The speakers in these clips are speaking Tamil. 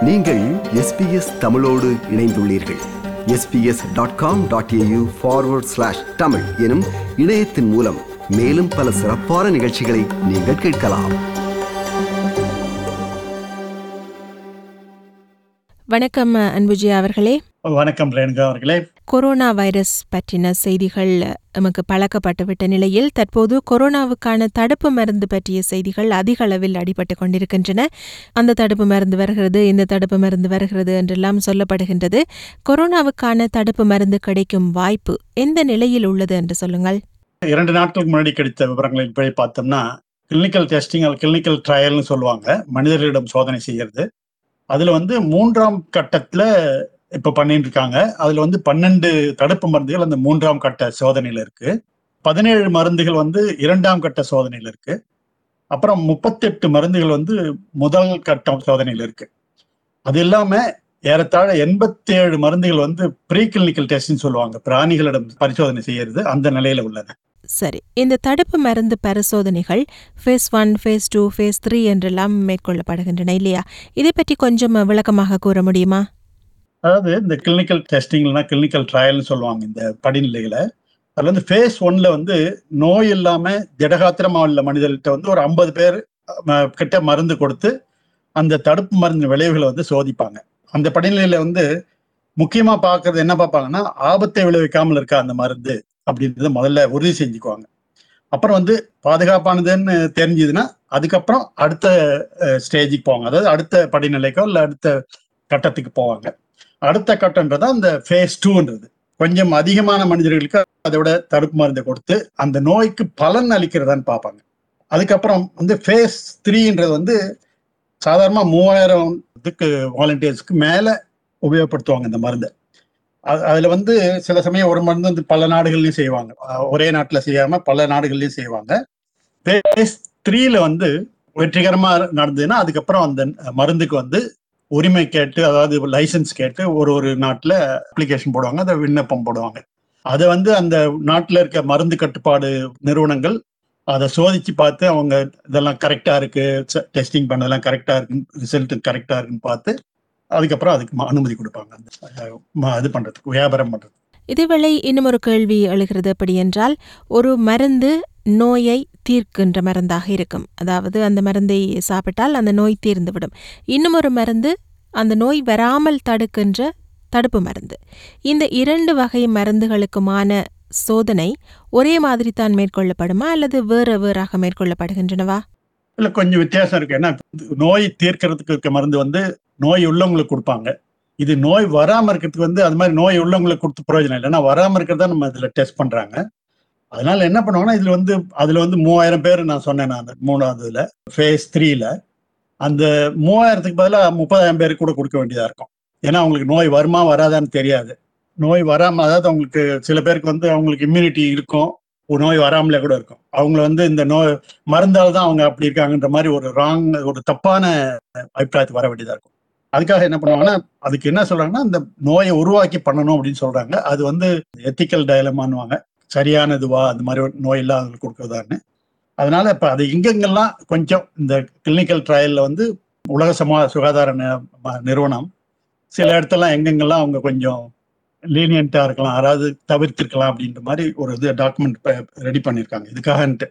நீங்கள் எஸ்பிஎஸ் தமிழோடு இணைந்துள்ளீர்கள் SBS dot com dot AU forward slash Tamil எனும் இணையத்தின் மூலம் மேலும் பல சிறப்பான நிகழ்ச்சிகளை நீங்கள் கேட்கலாம் வணக்கம் அன்புஜி அவர்களே வணக்கம் ரேணுகா அவர்களே கொரோனா வைரஸ் பற்றின செய்திகள் நமக்கு பழக்கப்பட்டுவிட்ட நிலையில் தற்போது கொரோனாவுக்கான தடுப்பு மருந்து பற்றிய செய்திகள் அதிக அளவில் அடிபட்டு கொண்டிருக்கின்றன அந்த தடுப்பு மருந்து வருகிறது இந்த தடுப்பு மருந்து வருகிறது என்றெல்லாம் சொல்லப்படுகின்றது கொரோனாவுக்கான தடுப்பு மருந்து கிடைக்கும் வாய்ப்பு எந்த நிலையில் உள்ளது என்று சொல்லுங்கள் இரண்டு நாட்களுக்கு முன்னாடி கிடைத்த விவரங்களின் படி பார்த்தோம்னா கிளினிக்கல் டெஸ்டிங் அல்லது கிளினிக்கல் ட்ரையல்னு சொல்லுவாங்க மனிதர்களிடம் சோதனை செய்கிறது அதுல வந்து மூன்றாம் கட்டத்துல இப்ப பண்ணிட்டு இருக்காங்க அதுல வந்து பன்னெண்டு தடுப்பு மருந்துகள் அந்த மூன்றாம் கட்ட சோதனையில இருக்கு பதினேழு மருந்துகள் வந்து இரண்டாம் கட்ட சோதனையில இருக்கு அப்புறம் முப்பத்தெட்டு மருந்துகள் வந்து முதல் கட்ட சோதனையில இருக்கு அது இல்லாம ஏறத்தாழ எண்பத்தி ஏழு மருந்துகள் வந்து ப்ரீ கிளினிக்கல் டெஸ்ட்னு சொல்லுவாங்க பிராணிகளிடம் பரிசோதனை செய்யறது அந்த நிலையில உள்ளன சரி இந்த தடுப்பு மருந்து பரிசோதனைகள் phase one phase two phase three என்றெல்லாம் மேற்கொள்ளப்படுகின்றன இல்லையா இதை பற்றி கொஞ்சம் விளக்கமாக கூற முடியுமா அதாவது இந்த கிளினிக்கல் டெஸ்டிங்னா கிளினிக்கல் ட்ரையல்னு சொல்லுவாங்க இந்த படிநிலைகளை அதுல வந்து ஃபேஸ் ஒன்ல வந்து நோய் இல்லாம திடகாத்திரமா உள்ள மனிதர்கிட்ட வந்து ஒரு ஐம்பது பேர் அஹ், கிட்ட மருந்து கொடுத்து அந்த தடுப்பு மருந்து விளைவுகளை வந்து சோதிப்பாங்க அந்த படிநிலையில வந்து முக்கியமா பார்க்கறது என்ன பார்ப்பாங்கன்னா ஆபத்தை விளைவிக்காமல் இருக்கா அந்த மருந்து அப்படின்றத முதல்ல உறுதி செஞ்சுக்குவாங்க அப்புறம் வந்து பாதுகாப்பானதுன்னு தெரிஞ்சதுன்னா அதுக்கப்புறம் அடுத்த ஸ்டேஜுக்கு போவாங்க அதாவது அடுத்த படிநிலைக்கோ இல்லை அடுத்த கட்டத்துக்கு போவாங்க அடுத்த கட்டம்ன்றது அந்த ஃபேஸ் டூன்றது கொஞ்சம் அதிகமான மனிதர்களுக்கு அதை விட தடுப்பு மருந்தை கொடுத்து அந்த நோய்க்கு பலன் அளிக்கிறதான்னு பார்ப்பாங்க அதுக்கப்புறம் வந்து ஃபேஸ் த்ரீன்றது வந்து சாதாரணமாக மூவாயிரம் இதுக்கு வாலண்டியர்ஸ்க்கு மேலே உபயோகப்படுத்துவாங்க இந்த மருந்தை அது- அதுல வந்து சில சமயம் ஒரு மருந்து வந்து பல நாடுகள்லயும் செய்வாங்க அஹ் ஒரே நாட்டுல செய்யாம பல நாடுகள்லயும் செய்வாங்க ஃபேஸ் த்ரீல வந்து வெற்றிகரமா நடந்ததுன்னா அதுக்கப்புறம் அந்த மருந்துக்கு வந்து உரிமை கேட்டு அதாவது லைசென்ஸ் கேட்டு ஒரு ஒரு நாட்டுல அப்ளிகேஷன் போடுவாங்க அதை விண்ணப்பம் போடுவாங்க அதை வந்து அந்த நாட்டுல இருக்க மருந்து கட்டுப்பாடு நிறுவனங்கள் அதை சோதிச்சு பார்த்து அவங்க இதெல்லாம் கரெக்டா இருக்கு டெஸ்டிங் பண்ணதெல்லாம் கரெக்டா இருக்கு ரிசல்ட் கரெக்டா இருக்குன்னு பார்த்து அதுக்கப்புறம் அதுக்கு ம- அனுமதி கொடுப்பாங்க அந்த அஹ், ம- இது பண்றதுக்கு வியாபாரம் பண்றது இதேவேளை இன்னும் ஒரு கேள்வி எழுகிறது அப்படி என்றால் ஒரு மருந்து நோயை தீர்க்கின்ற மருந்தாக இருக்கும் அதாவது அந்த மருந்தை சாப்பிட்டால் அந்த நோய் தீர்ந்துவிடும் இன்னும் ஒரு மருந்து அந்த நோய் வராமல் தடுக்கின்ற தடுப்பு மருந்து இந்த இரண்டு வகை மருந்துகளுக்குமான சோதனை ஒரே மாதிரி தான் மேற்கொள்ளப்படுமா அல்லது வேறு வேறாக மேற்கொள்ளப்படுகின்றனவா இல்ல கொஞ்சம் வித்தியாசம் இருக்கு ஏன்னா நோய் தீர்க்கறதுக்கு இருக்க மருந்து வந்து நோய் உள்ளவங்களுக்கு கொடுப்பாங்க இது நோய் வராம இருக்கிறதுக்கு வந்து அது மாதிரி நோய் உள்ளவங்களுக்கு கொடுத்து பிரயோஜனம் இல்லை ஏன்னா வராம இருக்கிறதா நம்ம இதுல டெஸ்ட் பண்றாங்க அதனால என்ன பண்ணுவாங்கன்னா இதுல வந்து அதுல வந்து மூவாயிரம் பேர் நான் சொன்னேன் நான் மூணாவது இதுல ஃபேஸ் த்ரீல அந்த மூவாயிரத்துக்கு பதிலாக முப்பதாயிரம் பேருக்கு கூட கொடுக்க வேண்டியதா இருக்கும் ஏன்னா அவங்களுக்கு நோய் வருமா வராதான்னு தெரியாது நோய் வராம அதாவது அவங்களுக்கு சில பேருக்கு வந்து அவங்களுக்கு இம்யூனிட்டி இருக்கும் ஒரு நோய் வராமலே கூட இருக்கும் அவங்கள வந்து இந்த நோய் மருந்தால தான் அவங்க அப்படி இருக்காங்கன்ற மாதிரி ஒரு ராங் ஒரு தப்பான அபிப்பிராயத்துக்கு வர வேண்டியதா இருக்கும் அதுக்காக என்ன பண்ணுவாங்கன்னா அதுக்கு என்ன சொல்றாங்கன்னா இந்த நோயை உருவாக்கி பண்ணணும் அப்படின்னு சொல்றாங்க அது வந்து எத்திக்கல் டயலமான்னுவாங்க சரியான இதுவா அந்த மாதிரி ஒரு நோய் இல்லாதவங்களுக்கு கொடுக்கறதான்னு அதனால இப்ப அது எங்கெங்கெல்லாம் கொஞ்சம் இந்த கிளினிக்கல் ட்ரையல்ல வந்து உலக சமா சுகாதார நி- ம- நிறுவனம் சில இடத்தெல்லாம் எங்கெங்கெல்லாம் அவங்க கொஞ்சம் லீனியண்டா இருக்கலாம் அதாவது தவிர்த்திருக்கலாம் அப்படின்ற மாதிரி ஒரு இது டாக்குமெண்ட் ரெடி பண்ணியிருக்காங்க இதுக்காகன்ட்டு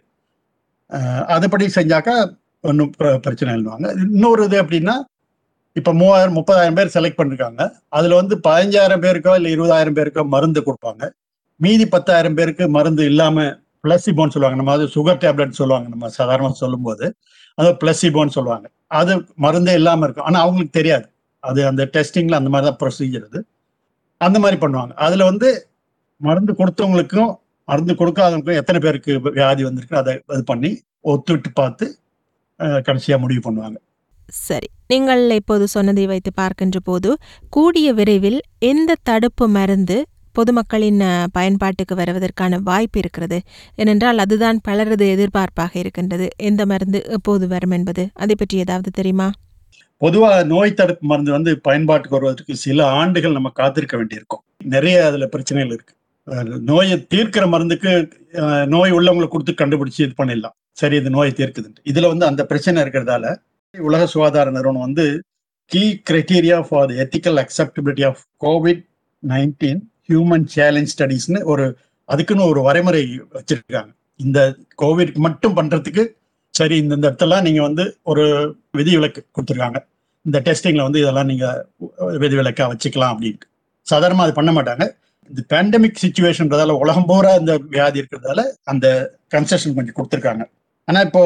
அஹ் அதுபடி செஞ்சாக்கா ஒன்றும் பிரச்சனை இல்லைவாங்க இன்னொரு இது எப்படின்னா இப்போ மூவாயிரம் முப்பதாயிரம் பேர் செலக்ட் பண்ணிருக்காங்க அதுல வந்து பதினஞ்சாயிரம் பேருக்கோ இல்லை இருபதாயிரம் பேருக்கோ மருந்து கொடுப்பாங்க மீதி பத்தாயிரம் பேருக்கு மருந்து இல்லாம பிளஸிபோன்னு சொல்லுவாங்க நம்ம அது சுகர் டேப்லெட் சொல்லுவாங்க நம்ம சாதாரணமாக சொல்லும்போது அது பிளஸிபோன்னு சொல்லுவாங்க அது மருந்தே இல்லாம இருக்கும் ஆனா அவங்களுக்கு தெரியாது அது அந்த டெஸ்டிங்ல அந்த மாதிரி தான் ப்ரொசீஜர் அது அந்த மாதிரி பண்ணுவாங்க அதுல வந்து மருந்து கொடுத்தவங்களுக்கும் மருந்து கொடுக்காதவங்களுக்கும் எத்தனை பேருக்கு வியாதி வந்திருக்கு அதை இது பண்ணி ஒத்துவிட்டு பார்த்து அஹ், கடைசியா முடிவு பண்ணுவாங்க சரி நீங்கள் இப்போது சொன்னதை வைத்து பார்க்கின்ற போது கூடிய விரைவில் எந்த தடுப்பு மருந்து பொதுமக்களின் அஹ், பயன்பாட்டுக்கு வருவதற்கான வாய்ப்பு இருக்கிறது ஏனென்றால் அதுதான் பலரது எதிர்பார்ப்பாக இருக்கின்றது எந்த மருந்து எப்போது வரும் என்பது அதை பற்றி ஏதாவது தெரியுமா பொதுவா நோய் தடுப்பு மருந்து வந்து பயன்பாட்டுக்கு வருவதற்கு சில ஆண்டுகள் நம்ம காத்திருக்க வேண்டியிருக்கும் நிறைய அதுல பிரச்சனைகள் இருக்கு அஹ் நோயை தீர்க்கிற மருந்துக்கு அஹ், நோய் உள்ளவங்களுக்கு கொடுத்து கண்டுபிடிச்சு இது பண்ணிடலாம் சரி இது நோயை தீர்க்குதுன்ட்டு இதுல வந்து அந்த பிரச்சனை இருக்கிறதால உலக சுகாதார நிறுவனம் வந்து key criteria for the ethical acceptability of COVID nineteen human challenge ஸ்டடீஸ்னு ஒரு அதுக்குன்னு ஒரு வரைமுறை வச்சிருக்காங்க இந்த கோவிட் மட்டும் பண்றதுக்கு சரி இந்த இந்த இடத்தெல்லாம் நீங்க வந்து ஒரு விதிவிலக்கு கொடுத்துருக்காங்க இந்த டெஸ்டிங்ல வந்து இதெல்லாம் நீங்க விதிவிலக்கா வச்சுக்கலாம் அப்படின்ட்டு சாதாரணமா அது பண்ண மாட்டாங்க இந்த பேண்டமிக் சுச்சுவேஷன்றதால உலகம் பூரா இந்த வியாதி இருக்கிறதால அந்த கன்செஷன் கொஞ்சம் கொடுத்துருக்காங்க ஆனா இப்போ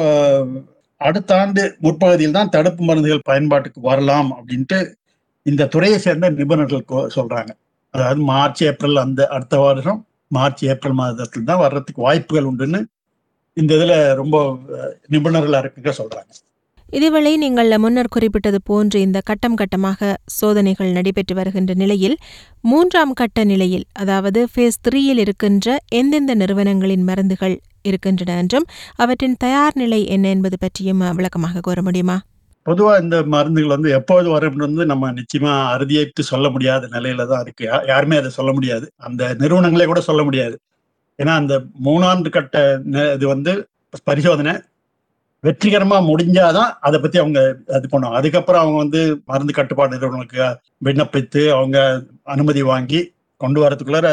அடுத்த ஆண்டு முற்பகுதியில் தான் தடுப்பு மருந்துகள் பயன்பாட்டுக்கு வரலாம் அப்படின்ட்டு இந்த துறையை சேர்ந்த நிபுணர்கள் கொ- சொல்றாங்க அதாவது மார்ச் ஏப்ரல் அந்த அடுத்த வருஷம் மார்ச் ஏப்ரல் மாதத்தில் தான் வர்றதுக்கு வாய்ப்புகள் உண்டுன்னு இந்த இதுல ரொம்ப அஹ், நிபுணர்களா இருக்குங்க சொல்றாங்க இதேவேளை நீங்கள் முன்னர் குறிப்பிட்டது போன்று இந்த கட்டம் கட்டமாக சோதனைகள் நடைபெற்று வருகின்ற நிலையில் மூன்றாம் கட்ட நிலையில் அதாவது ஃபேஸ் த்ரீயில் இருக்கின்ற எந்தெந்த நிறுவனங்களின் மருந்துகள் இருக்கின்றன என்றும் அவற்றின் தயார் நிலை என்ன என்பது பற்றியும் அஹ், விளக்கமாக கூற முடியுமா பொதுவா இந்த மருந்துகள் வந்து எப்போது வரும் வந்து நம்ம நிச்சயமா அறுதியிட்டு சொல்ல முடியாத நிலையில தான் இருக்கு யா- யாருமே அதை சொல்ல முடியாது அந்த நிறுவனங்களே கூட சொல்ல முடியாது ஏன்னா அந்த மூணாண்டு கட்ட ந- இது வந்து பரிசோதனை வெற்றிகரமா முடிஞ்சாதான் அதை பத்தி அவங்க இது பண்ணுவாங்க அதுக்கப்புறம் அவங்க வந்து மருந்து கட்டுப்பாடு நிறுவனங்களுக்கு விண்ணப்பித்து அவங்க அனுமதி வாங்கி கொண்டு வரதுக்குள்ளார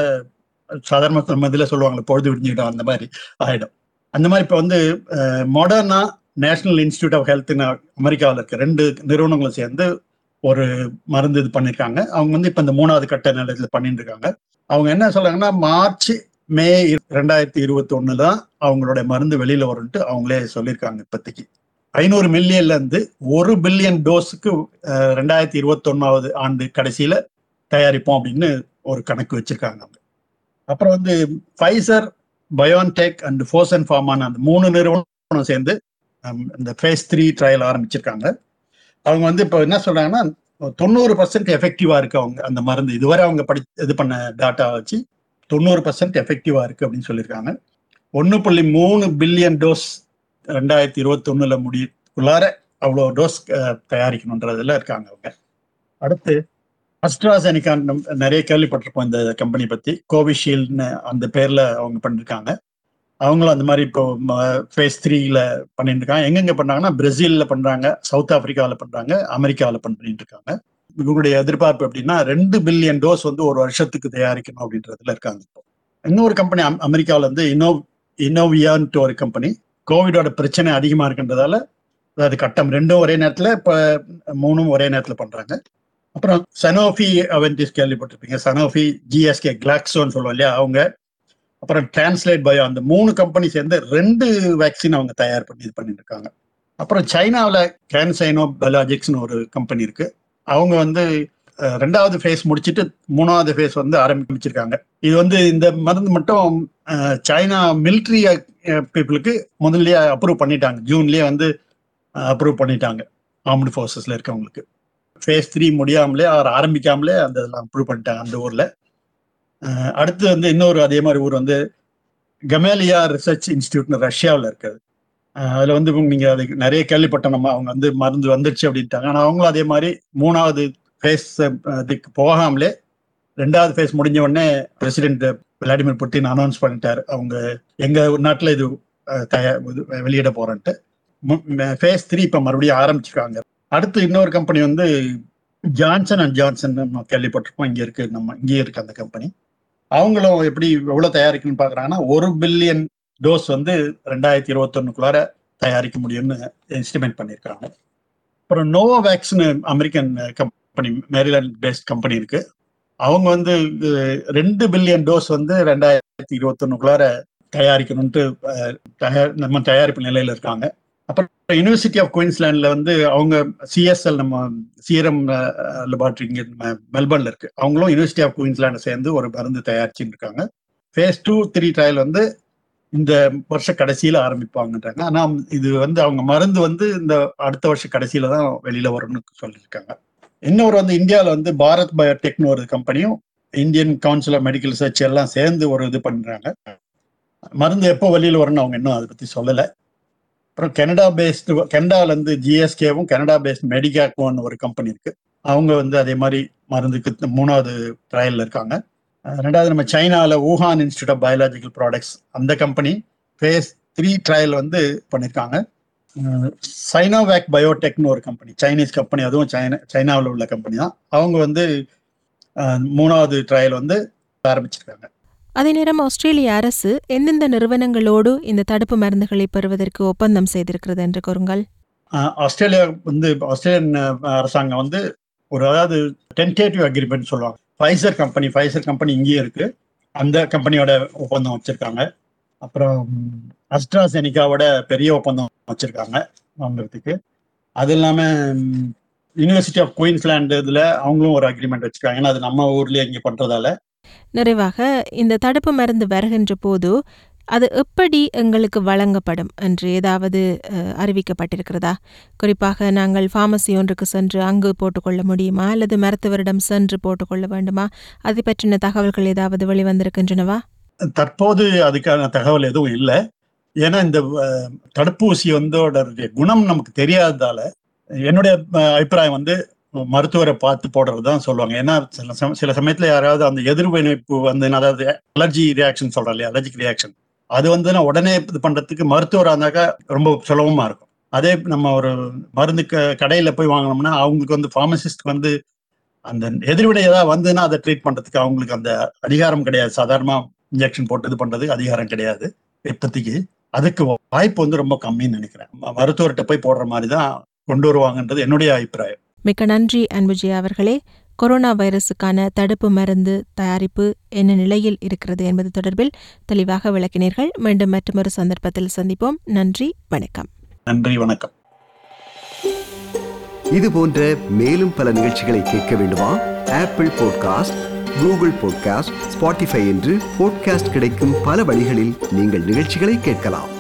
சாதாரண நம்ம இதுல சொல்லுவாங்களே பொழுது விடிஞ்சிடும் அந்த மாதிரி ஆயிடும் அந்த மாதிரி இப்போ வந்து மாடர்னா நேஷனல் இன்ஸ்டியூட் ஆஃப் ஹெல்த்னு அமெரிக்காவில் இருக்க ரெண்டு நிறுவனங்களும் சேர்ந்து ஒரு மருந்து இது பண்ணியிருக்காங்க அவங்க வந்து இப்போ இந்த மூணாவது கட்ட நிலையத்தில் பண்ணிட்டு இருக்காங்க அவங்க என்ன சொல்றாங்கன்னா மார்ச் மே ரெண்டாயிரத்தி இருபத்தி ஒன்று தான் அவங்களுடைய மருந்து வெளியில வரும்ட்டு அவங்களே சொல்லியிருக்காங்க இப்போதைக்கு ஐநூறு மில்லியன்ல இருந்து ஒரு பில்லியன் டோஸுக்கு ரெண்டாயிரத்தி இருபத்தொன்னாவது ஆண்டு கடைசியில தயாரிப்போம் அப்படின்னு ஒரு கணக்கு வச்சிருக்காங்க அவங்க அப்புறம் வந்து ஃபைசர் பயோன்டெக் அண்ட் ஃபோசன் ஃபார்மான அந்த மூணு நிறுவனம் சேர்ந்து ஹம், இந்த ஃபேஸ் த்ரீ ட்ரையல் ஆரம்பிச்சிருக்காங்க அவங்க வந்து இப்போ என்ன சொல்றாங்கன்னா தொண்ணூறு பர்சன்ட் எஃபெக்டிவா இருக்கு அவங்க அந்த மருந்து இதுவரை அவங்க படி இது பண்ண டாட்டா வச்சு தொண்ணூறு பர்சன்ட் எஃபெக்டிவா இருக்கு அப்படின்னு சொல்லியிருக்காங்க ஒன்று புள்ளி மூணு பில்லியன் டோஸ் ரெண்டாயிரத்தி இருபத்தொன்னுல முடியுக்குள்ளார அவ்வளோ டோஸ் தயாரிக்கணுன்றதுல இருக்காங்க அவங்க அடுத்து அஸ்ட்ராசெனிகா நிறைய கேள்விப்பட்டிருப்போம் இந்த கம்பெனி பத்தி கோவிஷீல்ட்னு அந்த பேர்ல அவங்க பண்ணிருக்காங்க அவங்களும் அந்த மாதிரி இப்போ ஃபேஸ் த்ரீல பண்ணிட்டு இருக்காங்க எங்கெங்க பண்றாங்கன்னா பிரேசில்ல பண்றாங்க சவுத் ஆப்பிரிக்காவில் பண்றாங்க அமெரிக்காவில் பண்ணிட்டு இருக்காங்க இவங்களுடைய எதிர்பார்ப்பு எப்படின்னா ரெண்டு பில்லியன் டோஸ் வந்து ஒரு வருஷத்துக்கு தயாரிக்கணும் அப்படின்றதுல இருக்காங்க இப்போ இன்னொரு கம்பெனி அமெரிக்காவில் வந்து இன்னோ இன்னோவியான்ட்டு ஒரு கம்பெனி கோவிடோட பிரச்சனை அதிகமா இருக்கின்றதால அதாவது கட்டம் ரெண்டும் ஒரே நேரத்துல இப்போ மூணும் ஒரே நேரத்துல பண்றாங்க அப்புறம் சனோஃபி அவென்டிஸ் கேள்விப்பட்டிருப்பீங்க சனோஃபி ஜிஎஸ்கே கிளாக்ஸோன்னு சொல்லுவோம் இல்லையா அவங்க அப்புறம் டிரான்ஸ்லேட் பயோ அந்த மூணு கம்பெனி சேர்ந்து ரெண்டு வேக்சின் அவங்க தயார் பண்ணி இது பண்ணிட்டு இருக்காங்க அப்புறம் சைனாவில் கேன்சைனோ பயாலஜிக்ஸ்னு ஒரு கம்பெனி இருக்கு அவங்க வந்து அஹ், ரெண்டாவது ஃபேஸ் முடிச்சிட்டு மூணாவது ஃபேஸ் வந்து ஆரம்பிச்சிருக்காங்க இது வந்து இந்த மருந்து மட்டும் அஹ், சைனா மிலிட்ரி பீப்புளுக்கு முதல்லயே அப்ரூவ் பண்ணிட்டாங்க ஜூன்லயே வந்து அப்ரூவ் பண்ணிட்டாங்க ஆர்ம்டு ஃபோர்ஸஸ்ல இருக்கவங்களுக்கு ஃபேஸ் த்ரீ முடியாமலே அவர் ஆரம்பிக்காமலே அந்த இதெல்லாம் அப்ரூவ் பண்ணிட்டாங்க அந்த ஊர்ல அஹ் அடுத்து வந்து இன்னொரு அதே மாதிரி ஊர் வந்து கமேலியா ரிசர்ச் இன்ஸ்டியூட்னு ரஷ்யாவில் இருக்குது அஹ் அதுல வந்து நீங்க அதுக்கு நிறைய கேள்விப்பட்டோம் நம்ம அவங்க வந்து மருந்து வந்துருச்சு அப்படின்ட்டாங்க ஆனால் அவங்களும் அதே மாதிரி மூணாவது ஃபேஸ் இதுக்கு போகாமலே ரெண்டாவது ஃபேஸ் முடிஞ்ச உடனே பிரசிடென்ட் விளாடிமிர் புட்டின் அனௌன்ஸ் பண்ணிட்டாரு அவங்க எங்க நாட்டில் இது அஹ், தயா- இது வெளியிட போறேன்ட்டு ஃபேஸ் த்ரீ இப்போ மறுபடியும் ஆரம்பிச்சிருக்காங்க அடுத்து இன்னொரு கம்பெனி வந்து ஜான்சன் அண்ட் ஜான்சன் நம்ம கேள்விப்பட்டிருப்போம் இங்க இருக்கு நம்ம இங்கேயே இருக்கு அந்த கம்பெனி அவங்களும் எப்படி எவ்வளவு தயாரிக்கணும்னு பாக்குறாங்கன்னா ஒரு பில்லியன் டோஸ் வந்து ரெண்டாயிரத்தி இருபத்தொன்னுக்குள்ளார தயாரிக்க முடியும்னு எஸ்டிமேட் பண்ணியிருக்காங்க அப்புறம் நோவோவேக்ஸ்னு American company Maryland based company இருக்கு அவங்க வந்து அஹ், ரெண்டு பில்லியன் டோஸ் வந்து ரெண்டாயிரத்தி இருபத்தொன்னுக்குள்ளார தயாரிக்கணும்ட்டு அஹ், தயார் நம்ம தயாரிப்பு நிலையில இருக்காங்க அப்புறம் யூனிவர்சிட்டி ஆஃப் குயின்ஸ்லாண்ட்ல வந்து அவங்க சிஎஸ்எல் நம்ம சீரம் லெபார்டரி இங்க நம்ம மெல்பர்ன்ல இருக்கு அவங்களும் யூனிவர்சிட்டி ஆஃப் குயின்ஸ்லாண்டை சேர்ந்து ஒரு மருந்து தயாரிச்சுட்டு இருக்காங்க ஃபேஸ் டூ த்ரீ ட்ரையல் வந்து இந்த வருஷ கடைசியில ஆரம்பிப்பாங்கன்றாங்க ஆனா இது வந்து அவங்க மருந்து வந்து இந்த அடுத்த வருஷ கடைசியில தான் வெளியில வரும்னு சொல்லியிருக்காங்க இன்னொரு வந்து இந்தியாவில் வந்து பாரத் பயோடெக்னு ஒரு கம்பெனியும் Indian council of medical research எல்லாம் சேர்ந்து ஒரு இது பண்றாங்க மருந்து எப்போ வெளியில வரும்னு அவங்க இன்னும் அதை பத்தி சொல்லலை அப்புறம் கனடா பேஸ்டு கனடால இருந்து ஜிஎஸ்கேவும் கனடா பேஸ்ட் மெடிகாக்கும் ஒரு கம்பெனி இருக்கு அவங்க வந்து அதே மாதிரி மருந்துக்கு மூணாவது ட்ரையல்ல இருக்காங்க அஹ் ரெண்டாவது நம்ம சைனால Wuhan institute of biological products அந்த கம்பெனி ஃபேஸ் த்ரீ ட்ரையல் வந்து பண்ணியிருக்காங்க சைனோவேக் பயோடெக்னு ஒரு கம்பெனி சைனீஸ் கம்பெனி அதுவும் சைனா சைனாவில் உள்ள கம்பெனி தான் அவங்க வந்து அஹ், மூணாவது ட்ரையல் வந்து ஆரம்பிச்சிருக்காங்க அதே நேரம் ஆஸ்திரேலிய அரசு எந்தெந்த நிறுவனங்களோடு இந்த தடுப்பு மருந்துகளை பெறுவதற்கு ஒப்பந்தம் செய்திருக்கிறது என்று கூறுங்கள் அஹ், ஆஸ்திரேலியா வந்து ஆஸ்திரேலியன் அஹ், அரசாங்கம் வந்து ஒரு அதாவது டென்டேட்டிவ் அக்ரிமெண்ட் சொல்லுவாங்க ஃபைசர் கம்பெனி ஃபைசர் கம்பெனி இங்கேயும் இருக்கு அந்த கம்பெனியோட ஒப்பந்தம் வச்சிருக்காங்க அப்புறம் அஸ்ட்ராசெனிகாவோட பெரிய ஒப்பந்தம் வச்சிருக்காங்க வாங்குறதுக்கு அது இல்லாம யூனிவர்சிட்டி ஆஃப் குயின்ஸ்லாண்டு இதுல அவங்களும் ஒரு அக்ரிமெண்ட் வச்சிருக்காங்க ஏன்னா அது நம்ம ஊர்லயே இங்க பண்றதால நிறைவாக இந்த தடுப்பு மருந்து வருகின்ற போது அது எப்படி எங்களுக்கு வழங்கப்படும் என்று ஏதாவது அஹ், அறிவிக்கப்பட்டிருக்கிறதா குறிப்பாக நாங்கள் ஃபார்மசி ஒன்றுக்கு சென்று அங்கு போட்டுக்கொள்ள முடியுமா அல்லது மருத்துவரிடம் சென்று போட்டுக்கொள்ள வேண்டுமா அதை பற்றின தகவல்கள் ஏதாவது வெளிவந்திருக்கின்றனவா தற்போது அதுக்கான தகவல் எதுவும் இல்லை ஏன்னா இந்த அஹ், தடுப்பூசி வந்தோட குணம் நமக்கு தெரியாததால என்னுடைய அஹ், அபிப்பிராயம் வந்து மருத்துவரை பார்த்து போடுறது தான் சொல்லுவாங்க ஏன்னா சில சம சில சமயத்துல யாராவது அந்த எதிர்வினைப்பு வந்து அதாவது அலர்ஜி ரியாக்ஷன் சொல்றோம் இல்லையா அலர்ஜிக் ரியாக்ஷன் அது வந்து நான் உடனே இது பண்றதுக்கு மருத்துவராக இருந்தாக்கா ரொம்ப சுலபமா இருக்கும் அதே நம்ம ஒரு மருந்து க கடையில போய் வாங்கினோம்னா அவங்களுக்கு வந்து ஃபார்மசிஸ்ட் வந்து அந்த எதிர்வினை ஏதாவது வந்துன்னா அதை ட்ரீட் பண்றதுக்கு அவங்களுக்கு அந்த அதிகாரம் கிடையாது சாதாரணமா இன்ஜெக்ஷன் போட்டு இது பண்றதுக்கு அதிகாரம் கிடையாது இப்போதைக்கு அதுக்கு வாய்ப்பு வந்து ரொம்ப கம்மின்னு நினைக்கிறேன் ம- மருத்துவர்கிட்ட போய் போடுற மாதிரி தான் கொண்டு வருவாங்கன்றது என்னுடைய அபிப்பிராயம் மிக்க நன்றி அன்புஜி அவர்களே கொரோனா வைரஸுக்கான தடுப்பு மருந்து தயாரிப்பு என்ன நிலையில் இருக்கிறது என்பது தொடர்பில் தெளிவாக விளக்கினீர்கள் மீண்டும் மற்றொரு சந்தர்ப்பத்தில் சந்திப்போம் நன்றி வணக்கம் நன்றி வணக்கம் இது போன்ற மேலும் பல நிகழ்ச்சிகளை கேட்க வேண்டுமா Apple podcast Google podcast Spotify என்று பாட்காஸ்ட் கிடைக்கும் பல வழிகளில் நீங்கள் நிகழ்ச்சிகளை கேட்கலாம்